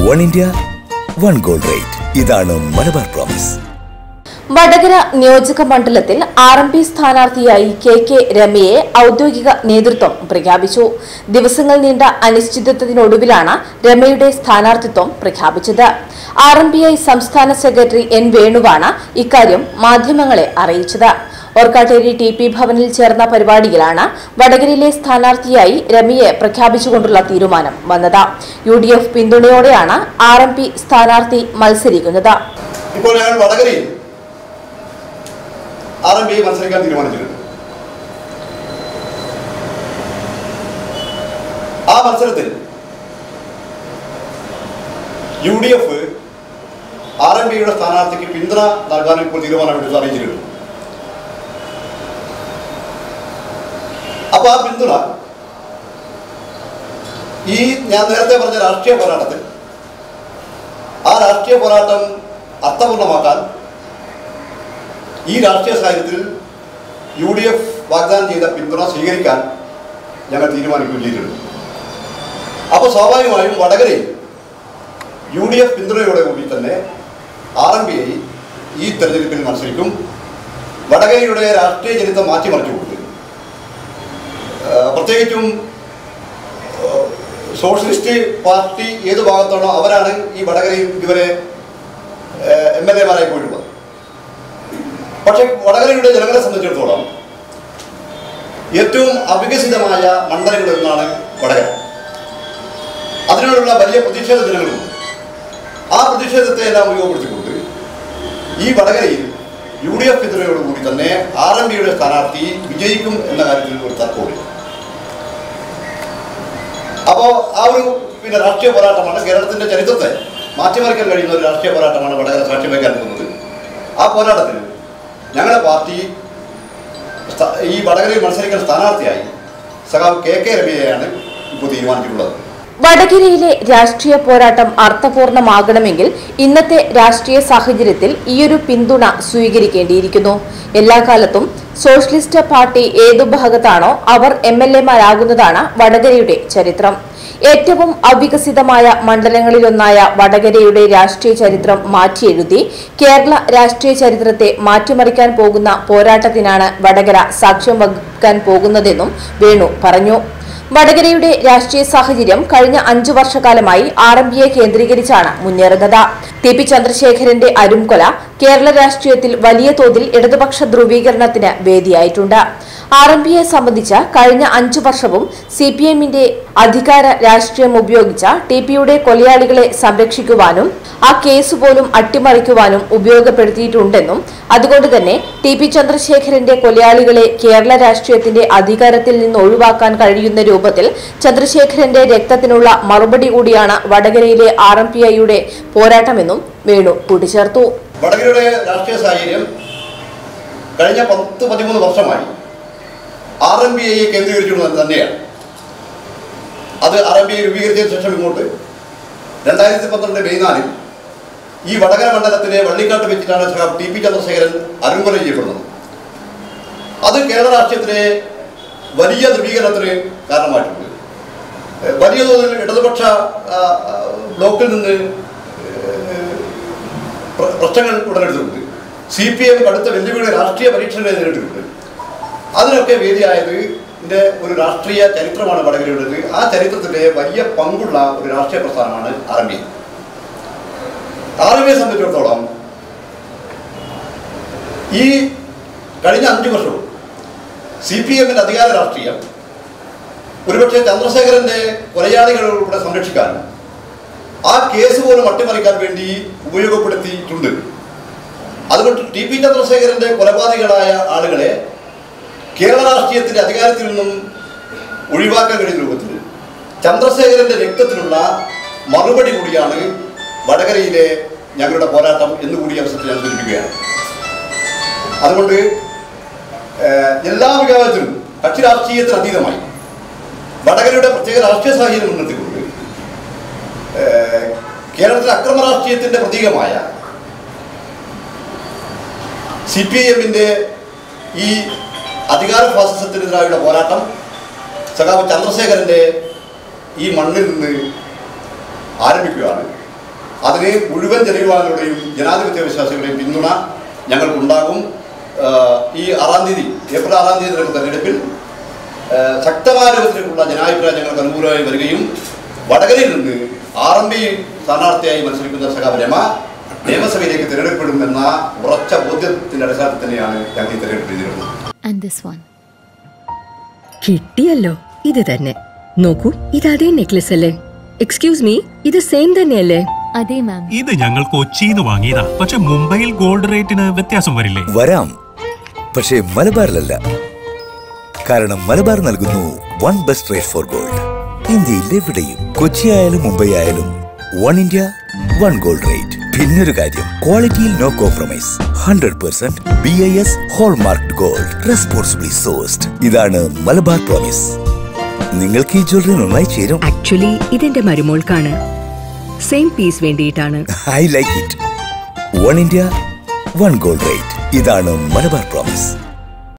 One India one gold rate ഇതാണ് Malabar promise Vadakara നിയോജക മണ്ഡലത്തിൽ ആർ എം പി സ്ഥാനാർത്ഥിയായി കെ കെ രമയെ ഔദ്യോഗിക നേതൃത്വം പ്രഖ്യാപിച്ചു ദിവസങ്ങൾ നീണ്ട അനിശ്ചിതത്വത്തിനൊടുവിലാണ് രമയുടെ സ്ഥാനാർത്ഥിത്വം പ്രഖ്യാപിച്ചത് ആർ എം പി ഐ സംസ്ഥാന സെക്രട്ടറി എൻ വേണുവാണ് ഇക്കാര്യം മാധ്യമങ്ങളെ അറിയിച്ചത് ഓർക്കാട്ടേരി ടി പി ഭവനിൽ ചേർന്ന പരിപാടിയിലാണ് വടകരയിലെ സ്ഥാനാർത്ഥിയായി രമയെ പ്രഖ്യാപിച്ചുകൊണ്ടുള്ള തീരുമാനം വന്നത് യു ഡി എഫ് പിന്തുണയോടെയാണ് ആർ എം പി സ്ഥാനാർത്ഥി മത്സരിക്കുന്നത് ഇപ്പോൾ ഞങ്ങൾ വടകരയിൽ ആർ എം പി മത്സരിക്കാൻ തീരുമാനിച്ചിട്ടുണ്ട് ആ മത്സരത്തിൽ U D F R M പിയുടെ സ്ഥാനാർത്ഥിക്ക് പിന്തുണ നൽകാൻ ഇപ്പോൾ തീരുമാനമെടുത്ത് അറിയിച്ചിട്ടുണ്ട് അപ്പോൾ ആ പിന്തുണ ഈ ഞാൻ നേരത്തെ പറഞ്ഞ രാഷ്ട്രീയ പോരാട്ടത്തിൽ ആ രാഷ്ട്രീയ പോരാട്ടം അർത്ഥപൂർണ്ണമാക്കാൻ ഈ രാഷ്ട്രീയ സാഹചര്യത്തിൽ യു ഡി എഫ് വാഗ്ദാനം ചെയ്ത പിന്തുണ സ്വീകരിക്കാൻ ഞങ്ങൾ തീരുമാനിക്കുകയും ചെയ്തിട്ടുണ്ട് അപ്പോൾ സ്വാഭാവികമായും വടകരയിൽ യു ഡി എഫ് പിന്തുണയോടെ കൂടി തന്നെ ആർ എം പി ഐ ഈ തെരഞ്ഞെടുപ്പിൽ മത്സരിക്കും വടകരയുടെ രാഷ്ട്രീയ ചരിത്രം മാറ്റിമറിച്ചുകൊണ്ട് ഏഹ് പ്രത്യേകിച്ചും ഏഹ് സോഷ്യലിസ്റ്റ് പാർട്ടി ഏത് ഭാഗത്താണോ അവരാണ് ഈ വടകരയിൽ ഇതുവരെ എം എൽ എമാരായി പോയിട്ടുള്ളത് പക്ഷേ വടകരയുടെ ജനങ്ങളെ സംബന്ധിച്ചിടത്തോളം ഏറ്റവും അവികസിതമായ മണ്ഡലങ്ങളിൽ ഒന്നാണ് വടകര അതിനോടുള്ള വലിയ പ്രതിഷേധ ദിനങ്ങളുണ്ട് ആ പ്രതിഷേധത്തെ എല്ലാം ഉപയോഗപ്പെടുത്തിക്കൊണ്ട് ഈ വടകരയിൽ യു ഡി എഫ് പിന്തുണയോടുകൂടി തന്നെ ആർ എം പിയുടെ സ്ഥാനാർത്ഥി വിജയിക്കും എന്ന കാര്യത്തിൽ ഒരു തർക്കമില്ല അപ്പോൾ ആ ഒരു പിന്നെ രാഷ്ട്രീയ പോരാട്ടമാണ് കേരളത്തിന്റെ ചരിത്രത്തെ മാറ്റിമറിക്കാൻ കഴിയുന്ന ഒരു രാഷ്ട്രീയ പോരാട്ടമാണ് വടകര സാക്ഷ്യം വയ്ക്കാൻ പോകുന്നത് ആ പോരാട്ടത്തിൽ ഞങ്ങളുടെ പാർട്ടി സ്ഥ- ഈ വടകരയിൽ മത്സരിക്കുന്ന സ്ഥാനാർത്ഥിയായി സഖാവ് കെ കെ രമയെയാണ് ഇപ്പോൾ തീരുമാനിച്ചിട്ടുള്ളത് വടകരയിലെ രാഷ്ട്രീയ പോരാട്ടം അർത്ഥപൂർണമാകണമെങ്കിൽ ഇന്നത്തെ രാഷ്ട്രീയ സാഹചര്യത്തിൽ ഈയൊരു പിന്തുണ സ്വീകരിക്കേണ്ടിയിരിക്കുന്നു എല്ലാ കാലത്തും സോഷ്യലിസ്റ്റ് പാർട്ടി ഏതു ഭാഗത്താണോ അവർ എം എൽ എമാരാകുന്നതാണ് വടകരയുടെ ചരിത്രം ഏറ്റവും അവികസിതമായ മണ്ഡലങ്ങളിലൊന്നായ വടകരയുടെ രാഷ്ട്രീയ ചരിത്രം മാറ്റിയെഴുതി കേരള രാഷ്ട്രീയ ചരിത്രത്തെ മാറ്റിമറിക്കാൻ പോകുന്ന പോരാട്ടത്തിനാണ് വടകര സാക്ഷ്യം വഹിക്കാൻ പോകുന്നതെന്നും വേണു പറഞ്ഞു വടകരയുടെ രാഷ്ട്രീയ സാഹചര്യം കഴിഞ്ഞ അഞ്ചു വർഷക്കാലമായി ആർ എം പിയെ കേന്ദ്രീകരിച്ചാണ് മുന്നേറുന്നത് ടി പി ചന്ദ്രശേഖരന്റെ അരുംകൊല കേരള രാഷ്ട്രീയത്തിൽ വലിയ തോതിൽ ഇടതുപക്ഷ ധ്രുവീകരണത്തിന് വേദിയായിട്ടുണ്ട് ആർ എം പിയെ സംബന്ധിച്ച് കഴിഞ്ഞ അഞ്ചു വർഷവും സി പി എമ്മിന്റെ അധികാര രാഷ്ട്രീയം ഉപയോഗിച്ച ടി പിയുടെ കൊലയാളികളെ സംരക്ഷിക്കുവാനും ആ കേസ് പോലും അട്ടിമറിക്കുവാനും ഉപയോഗപ്പെടുത്തിയിട്ടുണ്ടെന്നും അതുകൊണ്ട് തന്നെ ടി പി ചന്ദ്രശേഖരന്റെ കൊലയാളികളെ കേരള രാഷ്ട്രീയത്തിന്റെ അധികാരത്തിൽ നിന്ന് ഒഴിവാക്കാൻ കഴിയുന്ന രൂപത്തിൽ ചന്ദ്രശേഖരന്റെ രക്തത്തിനുള്ള മറുപടി കൂടിയാണ് വടകരയിലെ ആർ എം പി ഐയുടെ പോരാട്ടമെന്നും വേണു കൂട്ടിച്ചേർത്തു വടകരയുടെ രാഷ്ട്രീയ സാഹചര്യം കഴിഞ്ഞ പത്ത് പതിമൂന്ന് വർഷമായി ആർ എം ബി ഐയെ കേന്ദ്രീകരിച്ചുകൊണ്ട് തന്നെയാണ് അത് ആർ എം ബി ഐ രൂപീകരിച്ചതിന് ശേഷം ഇങ്ങോട്ട് രണ്ടായിരത്തി പന്ത്രണ്ട് മെയ് നാലിൽ ഈ വടകര മണ്ഡലത്തിലെ വള്ളിക്കാട്ട് വെച്ചിട്ടാണ് സഖാവ് ടി പി ചന്ദ്രശേഖരൻ അരുങ്കൊല ചെയ്യപ്പെടുന്നത് അത് കേരള രാഷ്ട്രീയത്തിലെ വലിയ ധ്രുവീകരണത്തിന് കാരണമായിട്ടുണ്ട് ഏഹ് വലിയ തോതിൽ ഇടതുപക്ഷ ആ, ആ, ബ്ലോക്കിൽ നിന്ന് പ്ര- പ്രശ്നങ്ങൾ ഉടലെടുത്തിട്ടുണ്ട് സി പി എം കടുത്ത വെല്ലുവിളി രാഷ്ട്രീയ പരീക്ഷണങ്ങളെ നേരിട്ടിട്ടുണ്ട് അതിനൊക്കെ വേദിയായത് ഇതിന്റെ ഒരു രാഷ്ട്രീയ ചരിത്രമാണ് വടകരയുടേത് ആ ചരിത്രത്തിലെ വലിയ പങ്കുള്ള ഒരു രാഷ്ട്രീയ പ്രസ്ഥാനമാണ് R M P R M പിയെ സംബന്ധിച്ചിടത്തോളം ഈ കഴിഞ്ഞ അഞ്ചു വർഷവും സി പി എമ്മിന്റെ അധികാര രാഷ്ട്രീയം ഒരുപക്ഷെ ചന്ദ്രശേഖരന്റെ കൊലയാളികളുടെ സംരക്ഷിക്കാനും ആ കേസ് പോലും അട്ടിമറിക്കാൻ വേണ്ടി ഉപയോഗപ്പെടുത്തിയിട്ടുണ്ട് അതുകൊണ്ട് ടി പി ചന്ദ്രശേഖരന്റെ കൊലപാതകളായ ആളുകളെ കേരള രാഷ്ട്രീയത്തിന്റെ അധികാരത്തിൽ നിന്നും ഒഴിവാക്കാൻ കഴിയുന്ന രൂപത്തിൽ ചന്ദ്രശേഖരന്റെ രക്തത്തിലുള്ള മറുപടി കൂടിയാണ് വടകരയിലെ ഞങ്ങളുടെ പോരാട്ടം എന്ന് കൂടി ഈ അവസരത്തിൽ ഞാൻ സൂചിപ്പിക്കുകയാണ് അതുകൊണ്ട് ഏഹ്, എല്ലാ വിഭാഗത്തിലും കക്ഷി രാഷ്ട്രീയത്തിന് അതീതമായി വടകരയുടെ പ്രത്യേക രാഷ്ട്രീയ സാഹചര്യം മുൻനിർത്തിക്കൊണ്ട് ഏഹ്, കേരളത്തിലെ അക്രമ രാഷ്ട്രീയത്തിന്റെ പ്രതീകമായ സി പി ഐ എമ്മിൻ്റെ ഈ അധികാര ഫാസിസത്തിനെതിരായുള്ള പോരാട്ടം സഖാവ് ചന്ദ്രശേഖരൻ്റെ ഈ മണ്ണിൽ നിന്ന് ആരംഭിക്കുകയാണ് അതിന് മുഴുവൻ ജനവിഭാഗങ്ങളുടെയും ജനാധിപത്യ വിശ്വാസികളുടെയും പിന്തുണ ഞങ്ങൾക്കുണ്ടാകും ആ, ഈ ആറാം തീയതി ഏപ്രിൽ ആറാം തീയതി നടക്കുന്ന തെരഞ്ഞെടുപ്പിൽ ആ, ശക്തമായ രൂപത്തിലുള്ള ജനാഭിപ്രായം ഞങ്ങൾക്ക് അനുകൂലമായി വരികയും വടകരയിൽ നിന്ന് ആർ എം പി സ്ഥാനാർത്ഥിയായി മത്സരിക്കുന്ന സഖാവ് രമ നിയമസഭയിലേക്ക് തിരഞ്ഞെടുക്കപ്പെടുമെന്ന ഉറച്ച ബോധ്യത്തിന്റെ അടിസ്ഥാനത്തിൽ തന്നെയാണ് ഞങ്ങൾ ഈ തെരഞ്ഞെടുപ്പ് എഴുതിയിരുന്നത് And this one. കിട്ടിയല്ലോ ഇത് തന്നെ നോക്കൂ ഇത് അതേ നെക്ലസ് അല്ലേ എക്സ്ക്യൂസ് മീ ഇത് സെയിം തന്നെയല്ലേ അതെ മാം ഇത് ഞങ്ങൾ കൊച്ചിന്ന് വാങ്ങിയതാ പക്ഷെ മുംബൈയിൽ ഗോൾഡ് റേറ്റിന് വ്യത്യാസം വരില്ലേ വരാം പക്ഷേ മലബാറിലല്ല കാരണം മലബാർ നൽകുന്നു one best rate for gold ഇന്ത്യയിൽ എവിടെയും കൊച്ചി ആയാലും മുംബൈ ആയാലും one India one gold rate പിന്നൊരു കാര്യം ക്വാളിറ്റിയിൽ no compromise hundred percent B I S hallmark gold responsibly sourced ഇതാണ് മലബാർ പ്രോമിസ് നിങ്ങൾക്ക് ഈ ജ്വല്ലറി നന്നായി ചേരും ആക്ച്വലി ഇതെന്റെ മരുമോൾക്കാണ് സെയിം പീസ് വേണ്ടിയിട്ടാണ് I like it one India one gold rate ഇതാണ് മലബാർ പ്രോമിസ്